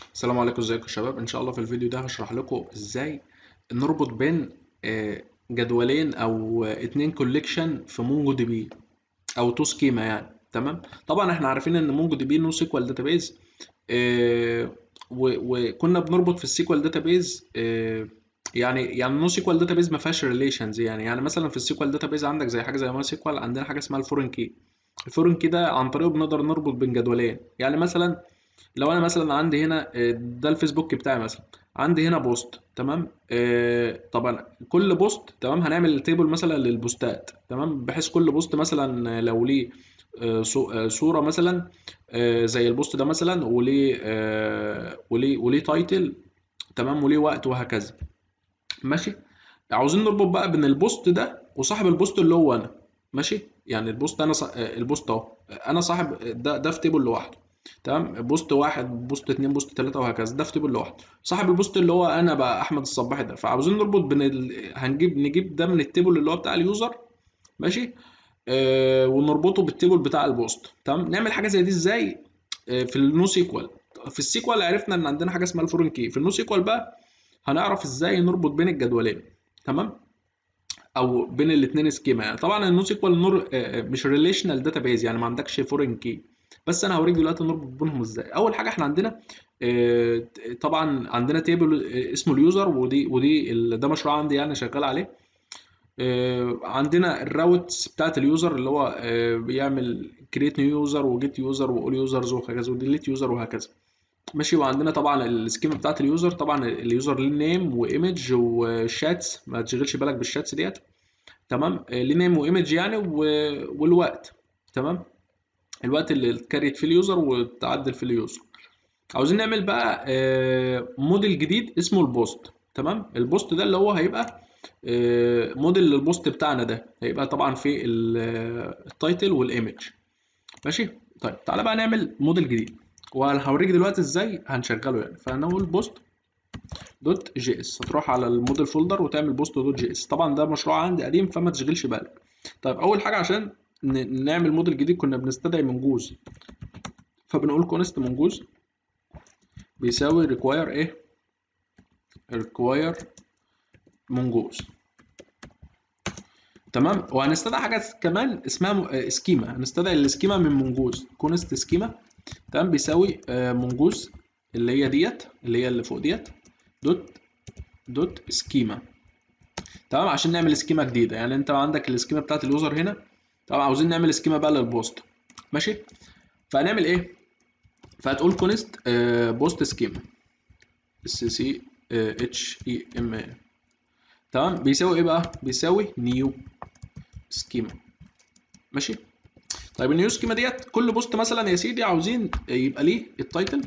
السلام عليكم ازيكم يا شباب ان شاء الله في الفيديو ده هشرح لكم ازاي نربط بين آه، جدولين او آه، اتنين كوليكشن في مونجو دي بي او تو سكيما يعني تمام طبعا احنا عارفين ان مونجو دي بي نو سيكوال داتابيز وكنا بنربط في السيكوال داتابيز يعني يعني نو سيكوال داتابيز ما فيهاش ريليشنز يعني يعني مثلا في السيكوال داتابيز عندك زي حاجه زي ما سيكوال عندنا حاجه اسمها الفورين كي الفورين كي ده عن طريقه بنقدر نربط بين جدولين يعني مثلا لو انا مثلا عندي هنا آه، ده الفيسبوك بتاعي مثلا عندي هنا بوست تمام آه، طبعا كل بوست تمام هنعمل تيبل مثلا للبوستات تمام بحيث كل بوست مثلا لو ليه آه، صو- آه، صورة مثلا آه، زي البوست ده مثلا وليه آه، وليه وليه تايتل تمام وليه وقت وهكذا ماشي عاوزين نربط بقى بين البوست ده وصاحب البوست اللي هو انا ماشي يعني البوست انا ص... آه، البوست اهو انا صاحب ده ده في تيبل لوحده تمام بوست واحد بوست اتنين بوست تلاتة وهكذا ده في تيبل لوحده صاحب البوست اللي هو انا بقى احمد الصباحي ده فعاوزين نربط بين ال... هنجيب نجيب ده من التيبل اللي هو بتاع اليوزر ماشي آه ونربطه بالتيبل بتاع البوست تمام نعمل حاجه زي دي ازاي آه في النو سيكوال في السيكوال عرفنا ان عندنا حاجه اسمها الفورين كي في النو سيكوال بقى هنعرف ازاي نربط بين الجدولين تمام او بين الاثنين سكيما يعني طبعا النو سيكوال نور آه، مش ريليشنال داتابيز يعني ما عندكش فورين كي بس انا هوريك دلوقتي نربط بينهم ازاي اول حاجه احنا عندنا آه، طبعا عندنا تيبل اسمه اليوزر ودي ودي ال- ده مشروع عندي يعني شغال عليه آه، عندنا الراوتس بتاعت اليوزر اللي هو آه، بيعمل كريت نيو يوزر وجيت يوزر واول يوزرز وهكذا وديليت يوزر وهكذا ماشي وعندنا طبعا السكيما بتاعت اليوزر طبعا اليوزر ليه نيم وايمج وشاتس ما تشغلش بالك بالشاتس ديت تمام آه، ليه نيم وايمج يعني و- والوقت تمام الوقت اللي اتكريت فيه اليوزر وتعدل فيه اليوزر عاوزين نعمل بقى آه، موديل جديد اسمه البوست تمام البوست ده اللي هو هيبقى آه، موديل للبوست بتاعنا ده هيبقى طبعا في ال- آه، التايتل والايمج ماشي طيب تعالى بقى نعمل موديل جديد وهوريك دلوقتي ازاي هنشغله يعني فهنقول بوست دوت جي اس هتروح على الموديل فولدر وتعمل بوست دوت جي اس طبعا ده مشروع عندي قديم فما تشغلش بالك طيب اول حاجه عشان ن- نعمل موديل جديد كنا بنستدعي منجوز فبنقول كونست منجوز بيساوي ريكواير ايه ريكواير منجوز تمام وهنستدعي حاجه كمان اسمها سكيما هنستدعي السكيما من منجوز كونست سكيما تمام بيساوي آه، منجوز اللي هي ديت اللي هي اللي فوق ديت دوت دوت سكيما تمام عشان نعمل سكيما جديده يعني انت عندك السكيما بتاعت اليوزر هنا طبعا عاوزين نعمل سكيما بقى للبوست ماشي فهنعمل ايه فهتقول كونست بوست سكيما اس سي اتش اي ام تمام بيساوي ايه بقى بيساوي نيو سكيما ماشي طيب النيو سكيما ديت كل بوست مثلا يا سيدي عاوزين يبقى ليه التايتل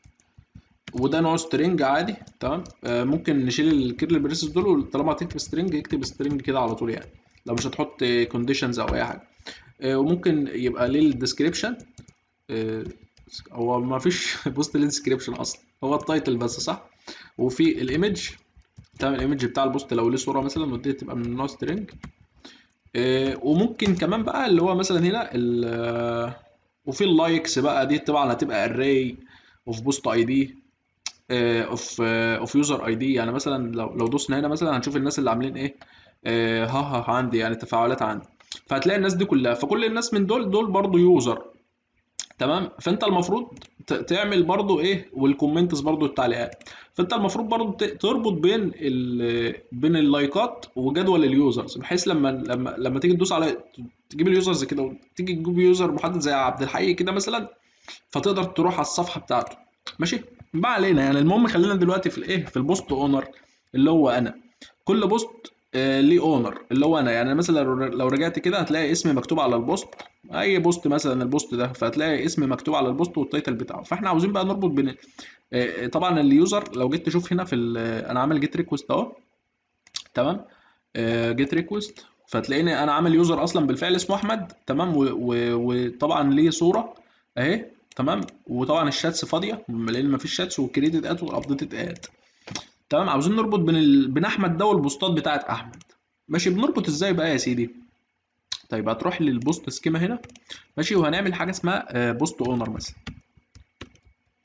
وده نوع سترينج عادي تمام آه ممكن نشيل الكيرل بريسز دول طالما هتكتب سترينج اكتب سترينج كده على طول يعني لو مش هتحط كونديشنز او اي حاجه آه وممكن يبقى ليه الديسكريبشن آه هو ما فيش بوست ليه ديسكريبشن اصلا هو التايتل بس صح وفي الايمج تمام الايمج بتاع البوست لو ليه صوره مثلا ودي تبقى من نوع سترينج آه، وممكن كمان بقى اللي هو مثلا هنا ال آه، وفي اللايكس بقى دي طبعا هتبقى array اوف بوست اي دي اوف اوف يوزر اي دي يعني مثلا لو لو دوسنا هنا مثلا هنشوف الناس اللي عاملين ايه آه، ها ها ها عندي يعني تفاعلات عندي فهتلاقي الناس دي كلها فكل الناس من دول دول برضو يوزر تمام فانت المفروض ت- تعمل برضو ايه والكومنتس برضو التعليقات فانت المفروض برضو ت- تربط بين ال بين اللايكات وجدول اليوزرز بحيث لما لما لما تيجي تدوس على تجيب اليوزرز كده وتيجي تجيب يوزر محدد زي عبد الحي كده مثلا فتقدر تروح على الصفحه بتاعته ماشي ما علينا يعني المهم خلينا دلوقتي في الايه في البوست اونر اللي هو انا كل بوست آه ليه اونر اللي هو انا يعني مثلا لو لو رجعت كده هتلاقي اسمي مكتوب على البوست اي بوست مثلا البوست ده فهتلاقي اسمي مكتوب على البوست والتايتل بتاعه فاحنا عاوزين بقى نربط بين آه، طبعا اليوزر لو جيت تشوف هنا في ال- انا عامل جيت ريكوست اهو تمام جيت ريكوست فتلاقيني انا عامل يوزر اصلا بالفعل اسمه احمد تمام و- و- وطبعا ليه صوره اهي تمام وطبعا الشاتس فاضيه لان مفيش شاتس وكريدت ات وابديتد ات تمام عاوزين نربط بين ال... بين احمد ده والبوستات بتاعت احمد ماشي بنربط ازاي بقى يا سيدي طيب هتروح للبوست سكيما هنا ماشي وهنعمل حاجه اسمها بوست اونر مثلا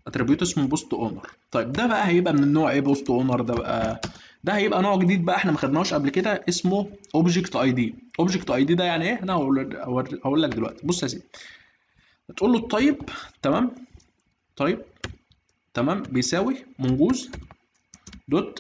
اتريبيوت اسمه بوست اونر طيب ده بقى هيبقى من النوع ايه بوست اونر ده بقى ده هيبقى نوع جديد بقى احنا ما خدناهوش قبل كده اسمه اوبجكت اي دي اوبجكت اي دي ده يعني ايه انا هقول هقول لك دلوقتي بص يا سيدي تقول له الطيب تمام طيب تمام بيساوي منجوز دوت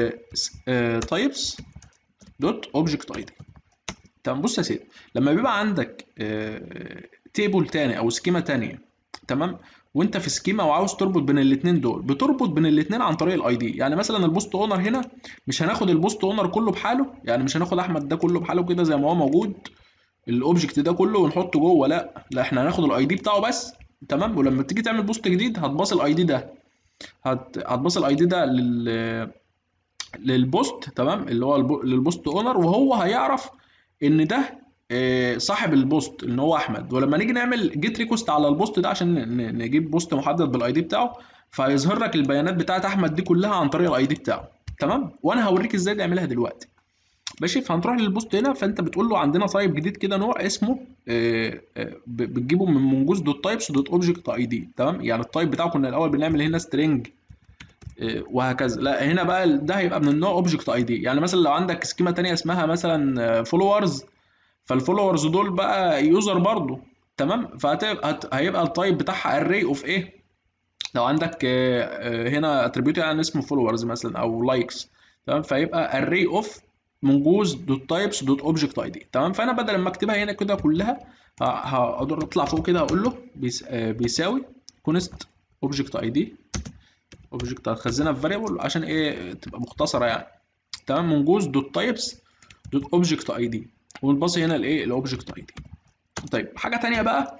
تايبس دوت اوبجكت اي دي تمام بص يا سيدي لما بيبقى عندك تيبل تاني او سكيما تانية تمام وانت في سكيما وعاوز تربط بين الاثنين دول بتربط بين الاثنين عن طريق الاي دي يعني مثلا البوست اونر هنا مش هناخد البوست اونر كله بحاله يعني مش هناخد احمد ده كله بحاله كده زي ما هو موجود الاوبجكت ده كله ونحطه جوه لا لا احنا هناخد الاي دي بتاعه بس تمام ولما تيجي تعمل بوست جديد هتباص الاي دي ده هت... هتباص الاي دي ده لل للبوست تمام اللي هو البو... للبوست اونر وهو هيعرف ان ده صاحب البوست ان هو احمد ولما نيجي نعمل جيت ريكوست على البوست ده عشان نجيب بوست محدد بالاي دي بتاعه فهيظهر لك البيانات بتاعت احمد دي كلها عن طريق الاي دي بتاعه تمام وانا هوريك ازاي نعملها دلوقتي ماشي فهنروح للبوست هنا فانت بتقول له عندنا تايب جديد كده نوع اسمه بتجيبه من منجوز دوت تايبس دوت اوبجكت اي دي تمام يعني التايب بتاعه كنا الاول بنعمل هنا سترينج وهكذا لا هنا بقى ده هيبقى من النوع اوبجكت اي دي يعني مثلا لو عندك سكيما تانية اسمها مثلا فولورز فالفولورز دول بقى يوزر برضو تمام فهيبقى التايب بتاعها اري اوف ايه لو عندك هنا اتريبيوت يعني اسمه فولورز مثلا او لايكس تمام فيبقى اري اوف منجوز دوت تايبس دوت اوبجكت اي دي تمام فانا بدل ما اكتبها هنا كده كلها هقدر اطلع فوق كده اقول له بيساوي كونست اوبجكت اي دي اوبجكت هتخزنها في فاريبل عشان ايه تبقى مختصره يعني تمام منجوز دوت تايبس دوت اوبجكت اي دي ونبص هنا الايه الاوبجكت اي دي طيب حاجه تانية بقى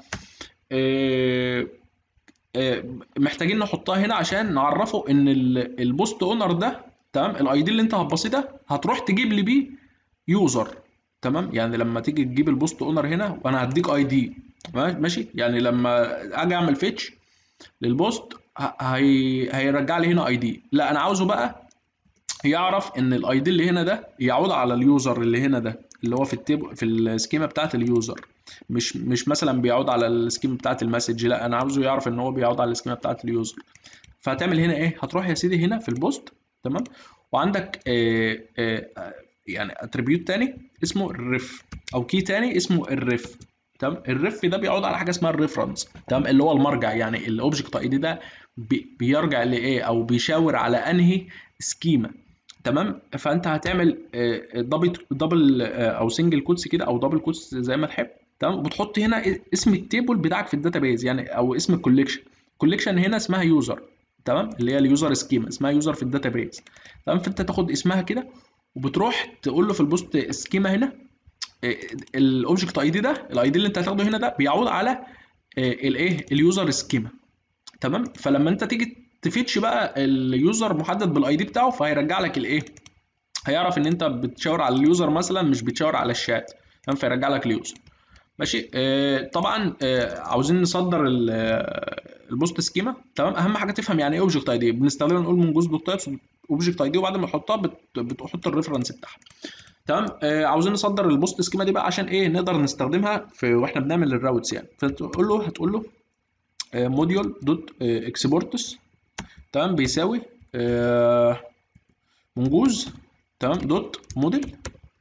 إيه إيه محتاجين نحطها هنا عشان نعرفه ان البوست اونر ده تمام الاي دي اللي انت هتبصيه ده هتروح تجيب لي بيه يوزر تمام يعني لما تيجي تجيب البوست اونر هنا وانا هديك اي دي ماشي يعني لما اجي اعمل فيتش للبوست هي... هيرجع لي هنا اي دي لا انا عاوزه بقى يعرف ان الاي دي اللي هنا ده يعود على اليوزر اللي هنا ده اللي هو في التيب في السكيما بتاعت اليوزر مش مش مثلا بيعود على السكيما بتاعت المسج لا انا عاوزه يعرف ان هو بيعود على السكيما بتاعت اليوزر فهتعمل هنا ايه هتروح يا سيدي هنا في البوست تمام وعندك آه آه يعني اتريبيوت تاني اسمه الريف او كي تاني اسمه الريف تمام الريف ده بيعود على حاجه اسمها الريفرنس تمام اللي هو المرجع يعني الاوبجكت اي دي ده بي بيرجع لايه او بيشاور على انهي سكيما تمام فانت هتعمل دبل دبل او سنجل كوتس كده او دبل كوتس زي ما تحب تمام وبتحط هنا اسم التيبل بتاعك في الداتابيز يعني او اسم الكوليكشن الكوليكشن هنا اسمها يوزر تمام اللي هي اليوزر سكيما اسمها يوزر في الداتابيز تمام فانت تاخد اسمها كده وبتروح تقول له في البوست سكيما هنا الاوبجكت اي دي ده الاي دي اللي انت هتاخده هنا ده بيعود على الايه اليوزر سكيما تمام فلما انت تيجي تفيتش بقى اليوزر محدد بالاي دي بتاعه فهيرجع لك الايه هيعرف ان انت بتشاور على اليوزر مثلا مش بتشاور على الشات تمام فيرجع لك اليوزر ماشي آه طبعا آه عاوزين نصدر البوست سكيما تمام اهم حاجه تفهم يعني ايه اوبجكت اي دي بنستخدمها نقول من جزء دوت تايبس اوبجكت اي دي وبعد ما نحطها بت... بتحط الريفرنس بتاعها تمام آه عاوزين نصدر البوست سكيما دي بقى عشان ايه نقدر نستخدمها في واحنا بنعمل الراوتس يعني فتقول له هتقول له موديول دوت اكسبورتس تمام بيساوي آه منجوز تمام دوت موديل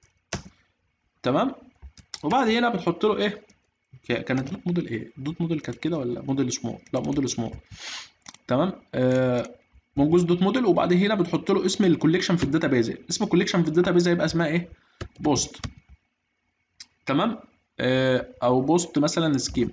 تمام وبعد هنا بتحط له ايه كانت دوت موديل ايه دوت موديل كانت كده ولا موديل سمول لا موديل سمول تمام آه منجوز دوت موديل وبعد هنا بتحط له اسم الكوليكشن في الداتابيز اسم الكوليكشن في الداتابيز هيبقى اسمها ايه بوست تمام آه او بوست مثلا سكيم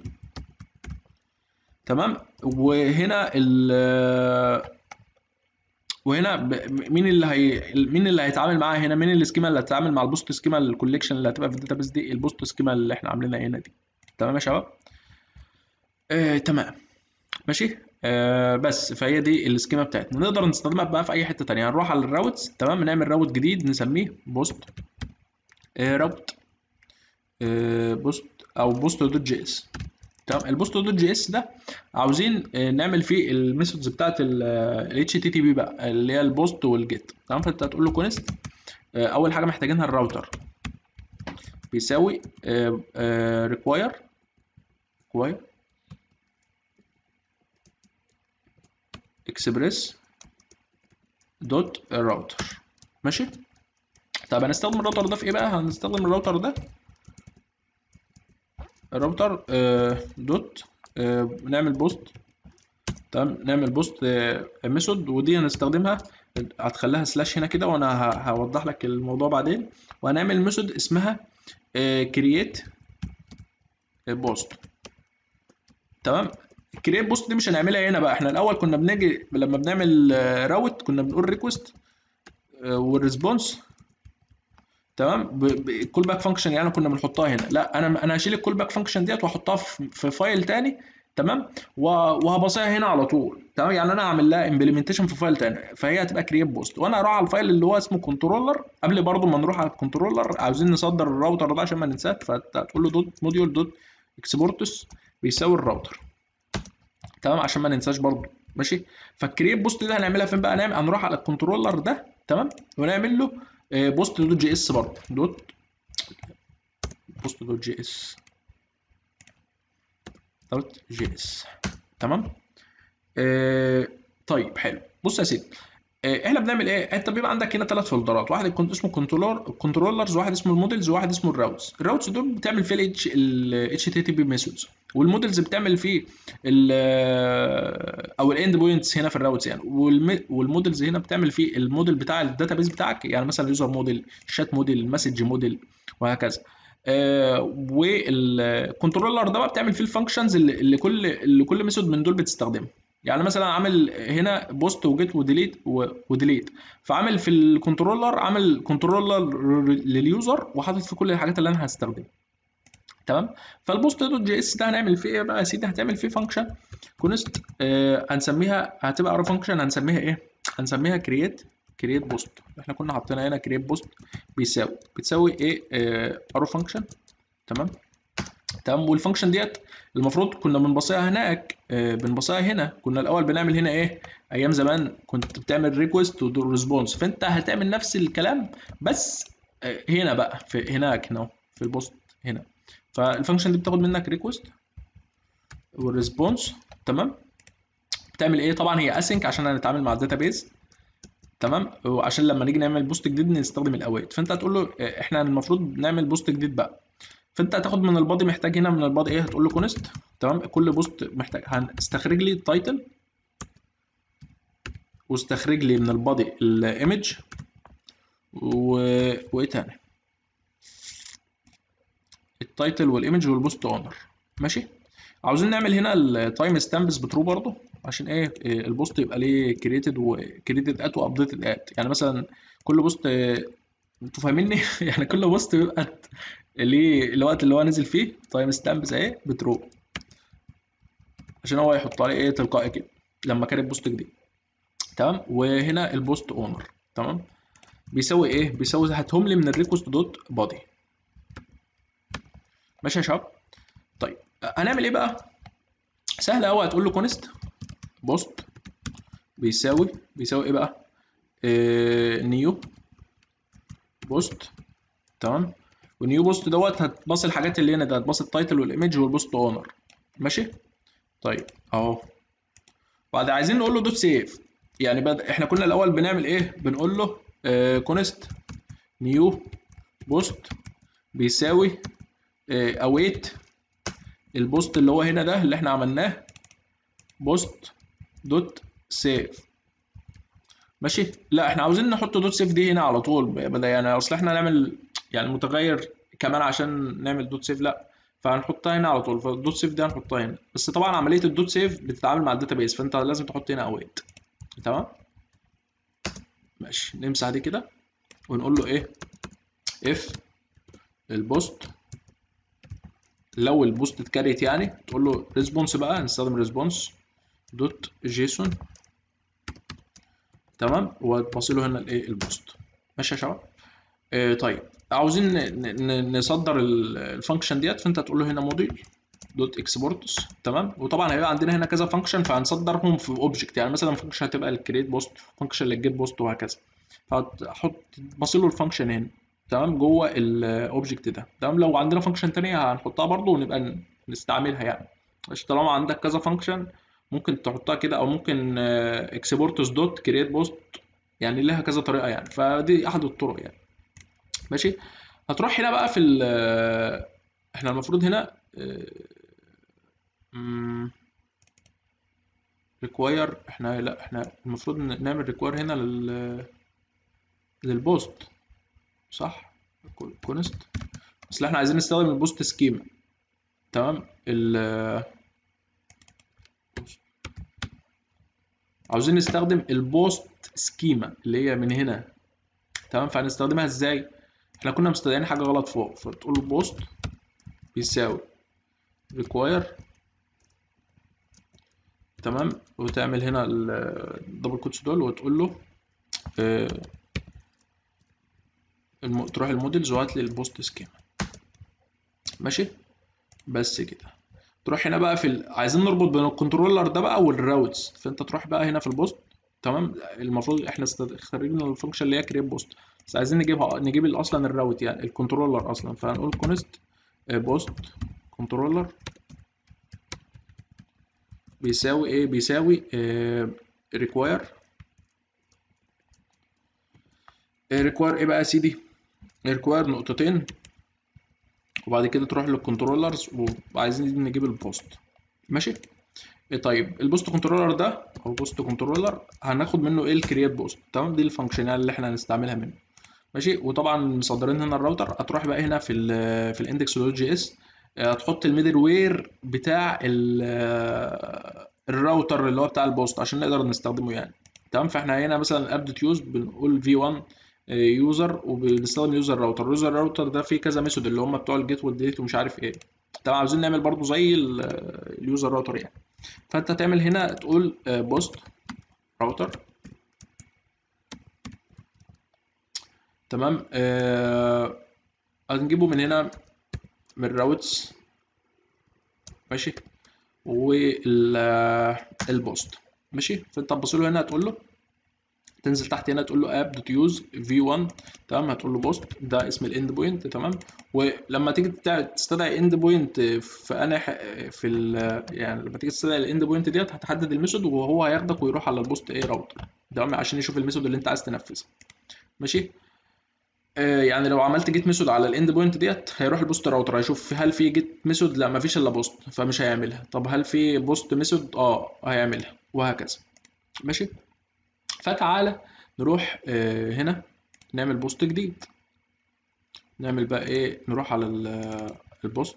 تمام وهنا ال وهنا مين اللي هي مين اللي هيتعامل معاها هنا مين السكيما اللي هتتعامل مع البوست سكيما الكوليكشن اللي هتبقى في الداتابيس دي البوست سكيما اللي احنا عاملينها هنا دي تمام يا شباب آه تمام ماشي آه بس فهي دي السكيما بتاعتنا نقدر نستخدمها بقى في اي حته تانية هنروح على الراوتس تمام نعمل راوت جديد نسميه بوست آه راوت آه بوست او بوست دوت جي اس تمام البوست دوت جي اس ده عاوزين نعمل فيه الميثودز بتاعت ال اتش تي تي بي بقى اللي هي البوست والجيت تمام فانت هتقول له كونست اول حاجه محتاجينها الراوتر بيساوي ريكواير ريكواير اكسبريس دوت راوتر ماشي طب هنستخدم الراوتر ده في ايه بقى هنستخدم الراوتر ده الراوتر آه دوت آه نعمل بوست تمام نعمل بوست آه ميثود ودي هنستخدمها هتخليها سلاش هنا كده وانا هوضح لك الموضوع بعدين وهنعمل ميثود اسمها كرييت بوست تمام كرييت بوست دي مش هنعملها هنا بقى احنا الاول كنا بنيجي لما بنعمل راوت كنا بنقول ريكوست والريسبونس تمام الكول باك فانكشن يعني كنا بنحطها هنا لا انا انا هشيل الكول باك فانكشن ديت واحطها في فايل تاني تمام وهبصيها هنا على طول تمام يعني انا هعمل لها امبلمنتيشن في فايل تاني فهي هتبقى كرييت بوست وانا اروح على الفايل اللي هو اسمه كنترولر قبل برضو ما نروح على الكنترولر عاوزين نصدر الراوتر ده عشان ما ننساه فتقول له دوت موديول دوت اكسبورتس بيساوي الراوتر تمام عشان ما ننساش برضو ماشي فالكرييت بوست ده هنعملها فين بقى نعمل هنروح على الكنترولر ده تمام ونعمل له بوست دوت جي اس برضه دوت بوست دوت جي اس دوت جي اس تمام آه طيب حلو بص يا سيدي آه احنا بنعمل ايه انت بيبقى عندك هنا ثلاث فولدرات واحد كنت اسمه كنترولر الكنترولرز واحد اسمه المودلز وواحد اسمه الراوتس الراوتس دول بتعمل فيه الاتش الاتش تي تي بي ميثودز والمودلز بتعمل فيه ال او الاند بوينتس هنا في الراوتس يعني والمودلز هنا بتعمل فيه الموديل بتاع الداتابيز بتاعك يعني مثلا يوزر موديل شات موديل مسج موديل وهكذا آه والكنترولر ده بقى بتعمل فيه الفانكشنز اللي, اللي كل اللي كل ميثود من دول بتستخدمها يعني مثلا عامل هنا بوست وجيت وديليت وديليت فعامل في الكنترولر عامل كنترولر لليوزر وحاطط فيه كل الحاجات اللي انا هستخدمها تمام فالبوست دوت جي اس ده هنعمل فيه ايه بقى يا سيدي هتعمل فيه فانكشن كونست آه هنسميها هتبقى ارو فانكشن هنسميها ايه هنسميها كرييت كرييت بوست احنا كنا حاطينها هنا كرييت بوست بيساوي بتساوي ايه ارو فانكشن تمام تمام والفانكشن ديت المفروض كنا بنبصيها هناك آه بنبصيها هنا كنا الاول بنعمل هنا ايه ايام زمان كنت بتعمل ريكوست وريسبونس فانت هتعمل نفس الكلام بس آه هنا بقى في هناك هنا في البوست هنا فالفانكشن دي بتاخد منك ريكوست والريسبونس تمام بتعمل ايه طبعا هي اسync عشان هنتعامل مع الداتابيز تمام وعشان لما نيجي نعمل بوست جديد نستخدم الاويت فانت هتقول له احنا المفروض نعمل بوست جديد بقى فانت هتاخد من البادي محتاج هنا من البادي ايه هتقول له كونست تمام كل بوست محتاج هنستخرج لي التايتل واستخرج لي من البادي الايمج و... وايه تاني التايتل والايمج والبوست اونر ماشي عاوزين نعمل هنا التايم ستامبس بترو برضه عشان ايه البوست يبقى ليه كريتد وكريتد ات وابديتد ات يعني مثلا كل بوست انتوا فاهميني يعني كل بوست بيبقى ليه الوقت اللي هو نزل فيه تايم ستامبس اهي بترو عشان هو يحط عليه ايه تلقائي كده لما كان بوست جديد تمام وهنا البوست اونر تمام بيساوي ايه بيساوي هاتهم لي من الريكوست دوت بادي ماشي يا شباب طيب هنعمل ايه بقى سهل قوي هتقول له كونست بوست بيساوي بيساوي ايه بقى إيه نيو بوست تمام ونيو بوست دوت هتبص الحاجات اللي هنا ده هتبص التايتل والايمج والبوست اونر ماشي طيب اهو بعد عايزين نقول له دوت سيف يعني بد... احنا كنا الاول بنعمل ايه بنقول له آه كونست نيو بوست بيساوي آه اويت البوست اللي هو هنا ده اللي احنا عملناه بوست دوت سيف ماشي لا احنا عاوزين نحط دوت سيف دي هنا على طول بدل يعني اصل احنا نعمل يعني متغير كمان عشان نعمل دوت سيف لا فهنحطها هنا على طول فالدوت سيف دي هنحطها هنا بس طبعا عمليه الدوت سيف بتتعامل مع الداتابيس فانت لازم تحط هنا اويت تمام ماشي نمسح دي كده ونقول له ايه اف البوست لو البوست اتكريت يعني تقول له ريسبونس بقى هنستخدم ريسبونس دوت جيسون تمام وتبصي له هنا الايه البوست ماشي يا شباب آه طيب عاوزين نصدر الفانكشن ديت فانت تقول له هنا موديل دوت اكسبورتس تمام وطبعا هيبقى عندنا هنا كذا فانكشن فهنصدرهم في اوبجكت يعني مثلا فانكشن هتبقى الكريت بوست فانكشن للجيت بوست وهكذا فهتحط بصي له الفانكشن هنا تمام جوه الاوبجكت ده تمام لو عندنا فانكشن تانية هنحطها برضو ونبقى نستعملها يعني مش طالما عندك كذا فانكشن ممكن تحطها كده او ممكن اكسبورتس دوت كرييت بوست يعني لها كذا طريقه يعني فدي احد الطرق يعني ماشي هتروح هنا بقى في ال احنا المفروض هنا ريكواير احنا لا احنا المفروض نعمل ريكواير هنا لل للبوست صح كونست بس احنا عايزين نستخدم البوست سكيما تمام ال عاوزين نستخدم البوست سكيما اللي هي من هنا تمام فهنستخدمها ازاي احنا كنا مستدعين حاجه غلط فوق فتقول بوست بيساوي require تمام وتعمل هنا الدبل كوتس دول وتقول له اه الم... تروح الموديلز وهات لي البوست سكيما ماشي بس كده تروح هنا بقى في ال... عايزين نربط بين الكنترولر ده بقى والراوتس فانت تروح بقى هنا في البوست تمام المفروض احنا خارجين الفانكشن اللي هي كريت بوست بس عايزين نجيبها نجيب اصلا الراوت يعني الكنترولر اصلا فهنقول كونست بوست كنترولر بيساوي ايه بيساوي ريكواير ريكواير ايه بقى يا سيدي ريكواير نقطتين وبعد كده تروح للكنترولرز وعايزين نجيب البوست ماشي طيب البوست كنترولر ده او بوست كنترولر هناخد منه ايه الكرييت بوست تمام دي الفانكشنال اللي احنا هنستعملها منه ماشي وطبعا مصدرين هنا الراوتر هتروح بقى هنا في ال في الاندكس دوت جي اس هتحط الميدل وير بتاع الراوتر اللي هو بتاع البوست عشان نقدر نستخدمه يعني تمام فاحنا هنا مثلا اب دوت يوز بنقول في 1 يوزر وبنستخدم يوزر راوتر اليوزر راوتر ده فيه كذا ميثود اللي هم بتوع الجيت والديليت ومش عارف ايه طبعا عاوزين نعمل برضو زي اليوزر راوتر يعني فانت تعمل هنا تقول بوست راوتر تمام آه هنجيبه من هنا من الراوتس ماشي والبوست ماشي فانت تبص له هنا هتقول له تنزل تحت هنا تقول له اب دوت يوز في 1 تمام هتقول له بوست ده اسم الاند بوينت تمام ولما تيجي تستدعي اند بوينت في انا في ال يعني لما تيجي تستدعي الاند بوينت ديت هتحدد الميثود وهو هياخدك ويروح على البوست ايه راوتر تمام عشان يشوف الميثود اللي انت عايز تنفذها ماشي آه يعني لو عملت جيت ميثود على الاند بوينت ديت هيروح البوست راوتر هيشوف هل في جيت ميثود لا مفيش الا بوست فمش هيعملها طب هل في بوست ميثود اه هيعملها وهكذا ماشي فتعالى نروح آه هنا نعمل بوست جديد نعمل بقى ايه نروح على البوست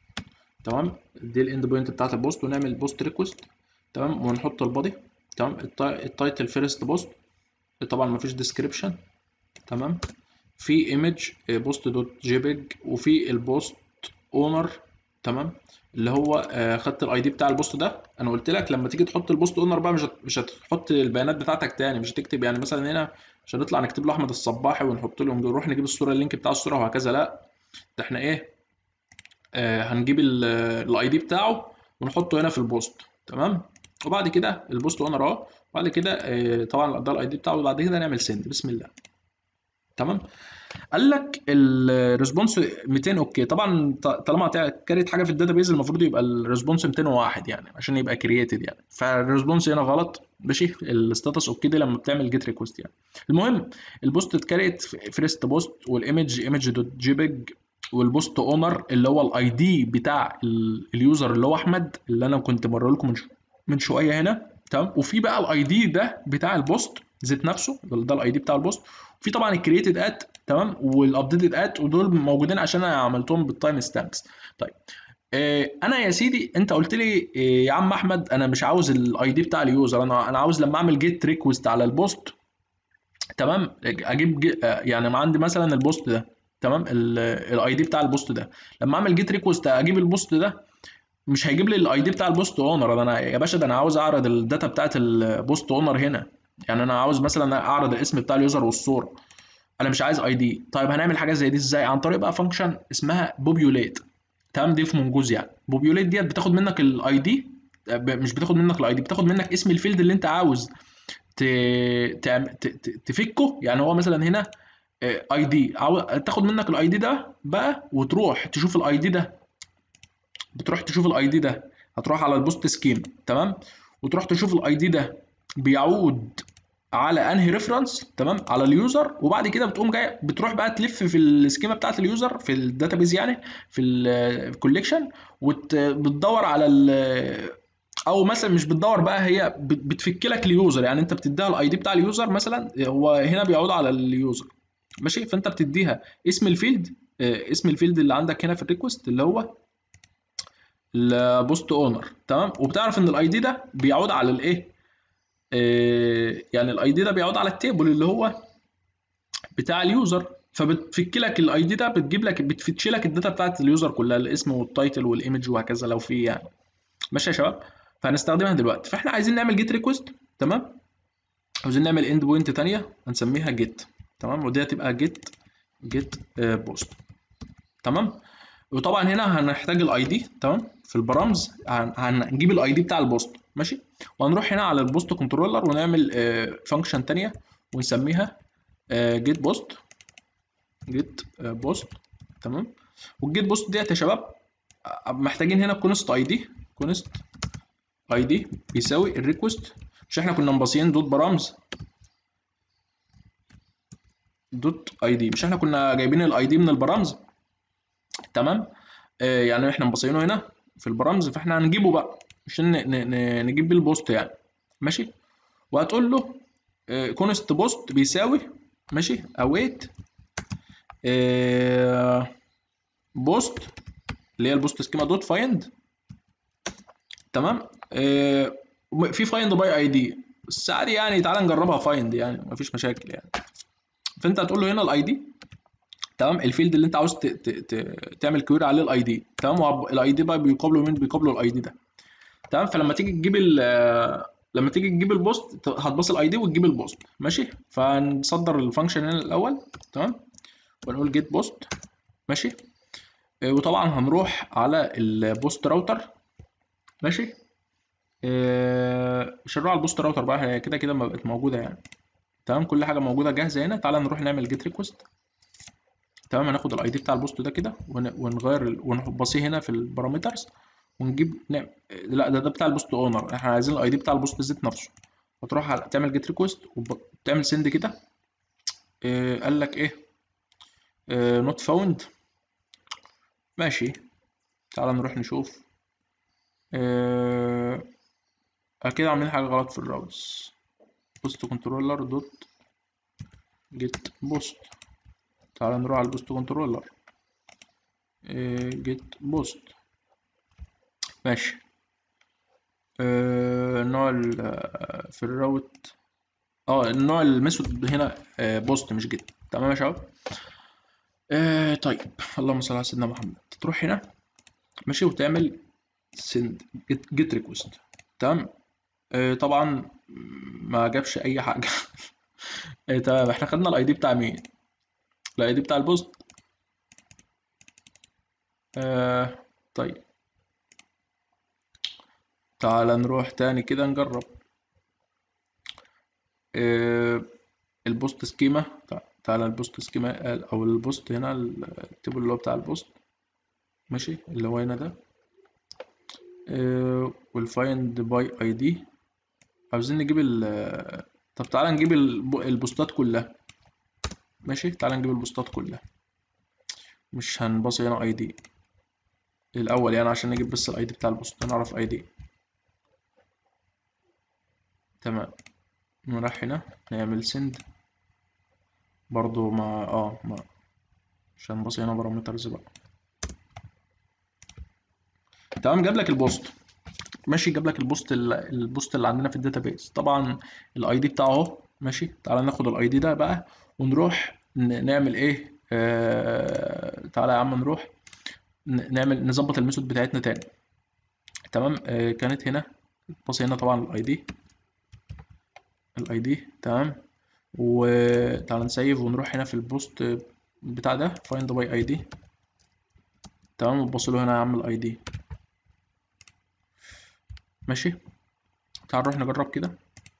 تمام دي الاند بوينت بتاعت البوست ونعمل بوست ريكوست تمام ونحط البادي تمام التايتل فيرست بوست طبعا مفيش ديسكريبشن تمام في ايمج بوست دوت جيبج وفي البوست اونر تمام اللي هو خدت الاي دي بتاع البوست ده انا قلت لك لما تيجي تحط البوست اونر بقى مش مش هتحط البيانات بتاعتك تاني مش هتكتب يعني مثلا هنا مش هنطلع نكتب له احمد الصباحي ونحط له نروح نجيب الصوره اللينك بتاع الصوره وهكذا لا ده احنا ايه آه هنجيب الاي دي بتاعه ونحطه هنا في البوست تمام وبعد كده البوست اونر اهو وبعد كده آه طبعا ده الاي دي بتاعه وبعد كده نعمل سند بسم الله تمام قال لك الريسبونس 200 اوكي طبعا طالما كريت حاجه في الداتابيز المفروض يبقى الريسبونس 201 يعني عشان يبقى كرييتد يعني فالريسبونس هنا غلط ماشي الستاتس اوكي دي لما بتعمل جيت ريكوست يعني المهم البوست اتكريت فيرست بوست والايمج ايمج دوت جيبج والبوست اونر اللي هو الاي دي بتاع اليوزر اللي هو احمد اللي انا كنت مره لكم من من شويه هنا تمام وفي بقى الاي دي ده بتاع البوست ذات نفسه ده الاي دي بتاع البوست في طبعا الكرييتد ات تمام والابديتد ات ودول موجودين عشان انا عملتهم بالتايم ستامبس طيب آه انا يا سيدي انت قلت لي آه يا عم احمد انا مش عاوز الاي دي بتاع اليوزر انا انا عاوز لما اعمل جيت ريكوست على البوست تمام اجيب جي آه يعني ما عندي مثلا البوست ده تمام الاي دي بتاع البوست ده لما اعمل جيت ريكوست اجيب البوست ده مش هيجيب لي الاي دي بتاع البوست اونر ده انا يا باشا ده انا عاوز اعرض الداتا بتاعت البوست اونر هنا يعني انا عاوز مثلا اعرض الاسم بتاع اليوزر والصوره انا مش عايز اي دي طيب هنعمل حاجه زي دي ازاي عن طريق بقى فانكشن اسمها بوبيوليت تمام دي في منجوز يعني بوبيوليت ديت بتاخد منك الاي دي مش بتاخد منك الاي دي بتاخد منك اسم الفيلد اللي انت عاوز ت... ت... ت... تفكه يعني هو مثلا هنا اي دي عاوز تاخد منك الاي دي ده بقى وتروح تشوف الاي دي ده بتروح تشوف الاي دي ده هتروح على البوست سكيم تمام وتروح تشوف الاي دي ده بيعود على انهي ريفرنس تمام على اليوزر وبعد كده بتقوم جاي بتروح بقى تلف في السكيما بتاعت اليوزر في الداتابيز يعني في الكوليكشن وبتدور على ال او مثلا مش بتدور بقى هي بت- بتفك لك اليوزر يعني انت بتديها الاي دي بتاع اليوزر مثلا هو هنا بيعود على اليوزر ماشي فانت بتديها اسم الفيلد آه، اسم الفيلد اللي عندك هنا في الريكوست اللي هو البوست اونر تمام وبتعرف ان الاي دي ده بيعود على الايه آه، يعني الاي دي ده بيعود على التيبل اللي هو بتاع اليوزر فبتفك لك الاي دي ده بتجيب لك بتفتش لك الداتا بتاعت اليوزر كلها الاسم والتايتل والايمج وهكذا لو في يعني ماشي يا شباب فهنستخدمها دلوقتي فاحنا عايزين نعمل جيت ريكوست تمام عاوزين نعمل اند بوينت تانية هنسميها جيت تمام ودي هتبقى جيت جيت بوست تمام وطبعا هنا هنحتاج الاي دي تمام في البرامز هن- هنجيب الاي دي بتاع البوست ماشي وهنروح هنا على البوست كنترولر ونعمل فانكشن تانية ونسميها جيت بوست جيت بوست تمام والجيت بوست ديت يا شباب آه، محتاجين هنا كونست اي دي كونست اي دي بيساوي الريكوست مش احنا كنا مباصيين دوت برامز دوت اي دي مش احنا كنا جايبين الاي دي من البرامز تمام آه يعني احنا مبصينه هنا في البرامز فاحنا هنجيبه بقى عشان ن- ن- ن- نجيب بيه البوست يعني ماشي وهتقول له كونست بوست بيساوي ماشي اويت بوست اللي هي البوست سكيما دوت فايند تمام آه في فايند باي اي دي بس عادي يعني تعالى نجربها فايند يعني مفيش مشاكل يعني فانت هتقول له هنا الاي دي تمام الفيلد اللي انت عاوز ت... ت... ت... تعمل كويري عليه الاي دي تمام الاي دي بقى بيقابله مين بيقابله الاي دي ده تمام فلما تيجي تجيب ال لما تيجي تجيب البوست هتبص الاي دي وتجيب البوست ماشي فنصدر الفانكشن هنا الاول تمام ونقول جيت بوست ماشي اه، وطبعا هنروح على البوست راوتر ماشي اه، مش هنروح على البوست راوتر بقى هي كده كده ما بقت موجوده يعني تمام كل حاجه موجوده جاهزه هنا تعالى نروح نعمل جيت ريكوست تمام هناخد الاي دي بتاع البوست ده كده ون- ونغير ال- ونبصيه هنا في البارامترز ونجيب نعم لا ده ده بتاع البوست اونر احنا عايزين الاي دي بتاع البوست ذات نفسه هتروح على- تعمل جيت ريكوست وتعمل سند كده إيه قال لك ايه نوت فاوند ماشي تعال نروح نشوف إيه اكيد عاملين حاجه غلط في الراوتس بوست كنترولر دوت جيت بوست تعال نروح على البوست كنترولر جيت بوست ماشي آه، النوع ال- آه، في الراوت اه النوع الميثود هنا بوست مش جيت تمام يا شباب آه طيب اللهم صل على سيدنا محمد تروح هنا ماشي وتعمل سند جيت ريكوست تمام آه طبعا ما جابش اي حاجه آه تمام احنا خدنا الاي دي بتاع مين الاي دي بتاع البوست آه طيب تعال نروح تاني كده نجرب آه البوست سكيما تع- تعالى البوست سكيما آه، او البوست هنا التيبل اللي هو بتاع البوست ماشي اللي هو هنا ده آه والفايند باي اي دي عاوزين نجيب ال طب تعالى نجيب الب- البوستات كلها ماشي تعالى نجيب البوستات كلها مش هنبص هنا اي دي الاول يعني عشان نجيب بس الاي دي بتاع البوست نعرف اي دي تمام نروح هنا نعمل سند برضو ما اه ما مش هنبص هنا بارامترز بقى تمام جاب لك البوست ماشي جاب لك البوست ال- البوست اللي عندنا في الداتابيس طبعا الاي دي بتاعه اهو ماشي تعالى ناخد الاي دي ده بقى ونروح ن- نعمل ايه آه... تعالى يا عم نروح ن- نعمل نظبط الميثود بتاعتنا تاني تمام آه كانت هنا بص هنا طبعا الاي دي الاي دي تمام وتعالى نسيف ونروح هنا في البوست بتاع ده find by id تمام وتبص له هنا يا عم الاي دي ماشي تعال نروح نجرب كده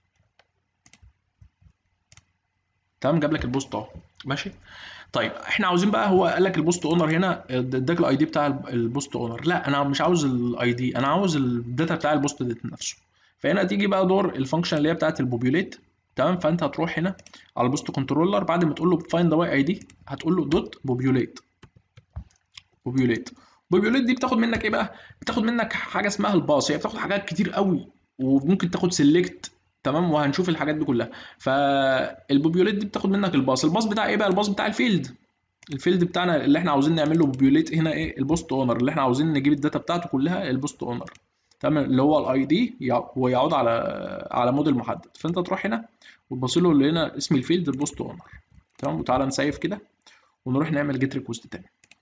تمام جاب لك البوست اهو ماشي طيب احنا عاوزين بقى هو قال لك البوست اونر هنا اداك الاي دي بتاع البوست اونر لا انا مش عاوز الاي دي انا عاوز الداتا بتاع البوست ده نفسه فهنا تيجي بقى دور الفانكشن اللي هي بتاعت البوبيوليت تمام فانت هتروح هنا على البوست كنترولر بعد ما تقول له فايند واي اي دي هتقول له دوت بوبيوليت بوبيوليت بوبيوليت دي بتاخد منك ايه بقى بتاخد منك حاجه اسمها الباص هي بتاخد حاجات كتير قوي وممكن تاخد سيلكت تمام وهنشوف الحاجات دي كلها فالبوبيوليت دي بتاخد منك الباص الباص بتاع ايه بقى الباص بتاع الفيلد الفيلد بتاعنا اللي احنا عاوزين نعمل له بوبيوليت هنا ايه البوست اونر اللي احنا عاوزين نجيب الداتا بتاعته كلها البوست اونر تمام اللي هو الاي دي ويعود على على موديل محدد فانت تروح هنا وتبص له اللي هنا اسم الفيلد البوست اونر تمام وتعالى نسيف كده ونروح نعمل جيت ريكوست تاني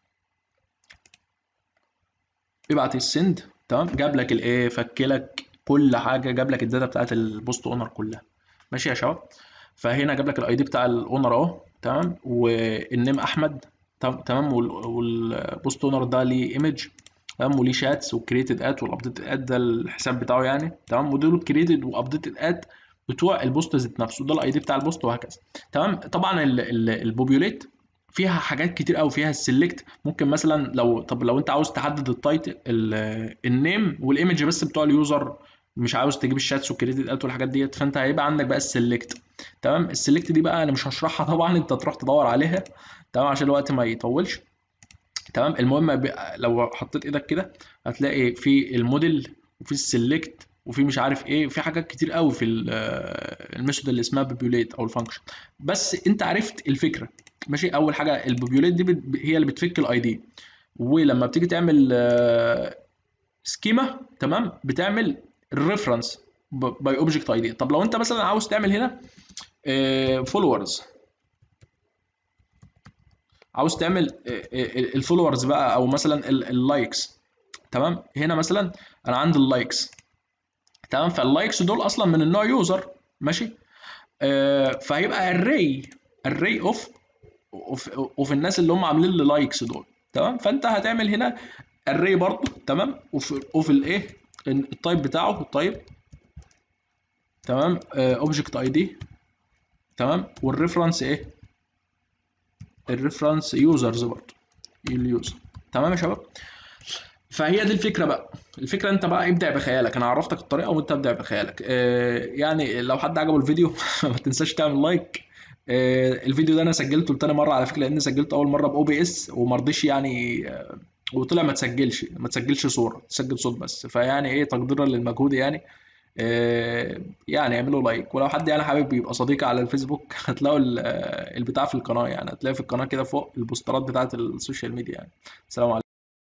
ابعت السند تمام جاب لك الايه فك لك كل حاجه جاب لك الداتا بتاعت البوست اونر كلها ماشي يا شباب فهنا جاب لك الاي دي بتاع الاونر اهو تمام والنيم احمد تمام والبوست اونر ده ليه ايمج تمام وليه شاتس وكريتد ات والابديت ات ده الحساب بتاعه يعني تمام ودول الكريتد وابديتد ات بتوع البوست ذات نفسه ده الاي دي بتاع البوست وهكذا تمام طبعا البوبيوليت فيها حاجات كتير قوي فيها السلكت ممكن مثلا لو طب لو انت عاوز تحدد التايتل النيم والايمج بس بتوع اليوزر مش عاوز تجيب الشاتس والكريدت ات والحاجات ديت فانت هيبقى عندك بقى السلكت تمام السلكت دي بقى انا مش هشرحها طبعا انت تروح تدور عليها تمام عشان الوقت ما يطولش تمام المهم لو حطيت ايدك كده هتلاقي في الموديل وفي السلكت وفي مش عارف ايه في حاجات كتير قوي في الميثود اللي اسمها بوبيوليت او الفانكشن بس انت عرفت الفكره ماشي اول حاجه البوبيوليت دي هي اللي بتفك الاي دي ولما بتيجي تعمل سكيما تمام بتعمل الريفرنس باي اوبجكت اي دي طب لو انت مثلا عاوز تعمل هنا فولورز عاوز تعمل الفولورز بقى او مثلا اللايكس تمام هنا مثلا انا عندي اللايكس تمام فاللايكس دول اصلا من النوع يوزر ماشي آه فهيبقى array array اوف اوف الناس اللي هم عاملين لي لايكس دول تمام فانت هتعمل هنا array برضه تمام وفي وفي الايه التايب بتاعه التايب تمام اوبجكت اي دي تمام والريفرنس ايه الريفرنس يوزرز برضه اليوزر تمام يا شباب فهي دي الفكره بقى الفكره انت بقى ابدع بخيالك انا عرفتك الطريقه وانت ابدع بخيالك آه يعني لو حد عجبه الفيديو ما تنساش تعمل لايك آه الفيديو ده انا سجلته لتاني مره على فكره لان سجلته اول مره باو بي اس وما رضيش يعني آه وطلع ما تسجلش ما تسجلش صوره تسجل صوت بس فيعني ايه تقديرا للمجهود يعني آه يعني اعملوا لايك ولو حد يعني حابب يبقى صديقي على الفيسبوك هتلاقوا البتاع في القناه يعني هتلاقي في القناه كده فوق البوسترات بتاعت السوشيال ميديا يعني السلام عليكم